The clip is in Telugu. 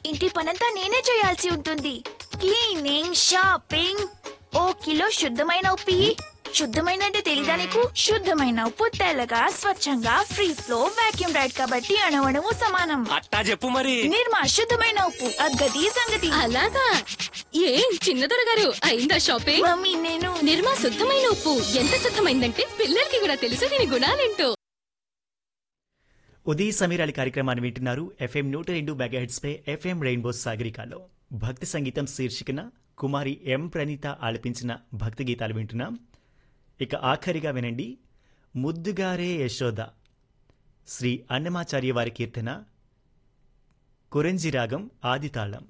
ఇంటి పనంతా నేనే చేయాల్సి ఉంటుంది క్లీనింగ్ షాపింగ్ ఓ కిలో శుద్ధమైన ఉప్పు ఇయ్యి. శుద్ధమైన అంటే తెలీదా నీకు శుద్ధమైన ఉప్పు తెల్లగా స్వచ్ఛంగా ఫ్రీ ఫ్లో వాక్యూమ్ రైడ్ కాబట్టి అణవణము సమానం అట్టా చెప్పు మరి నిర్మా శుద్ధమైన ఉప్పు అగ్గది సంగతి అలాగా ఏం చిన్నదొర గారు అయిందా షాపింగ్ మమ్మీ నేను నిర్మా శుద్ధమైన ఉప్పు ఎంత శుద్ధమైందంటే పిల్లలకి కూడా తెలుసు దీని గుణాలేంటో ఉదయ్ సమీర్ అలీ కార్యక్రమాన్ని వింటున్నారు ఎఫ్ఎం నూట రెండు మెగాహెడ్స్ పై ఎఫ్ఎం రెయిన్బో సాగరికాలో భక్తి సంగీతం శీర్షికన కుమారి ఎం ప్రణీత ఆలపించిన భక్తి గీతాలు వింటున్నాం ఇక ఆఖరిగా వినండి ముద్దుగారే యశోద శ్రీ అన్నమాచార్య వారి కీర్తన కురంజి రాగం ఆదితాళం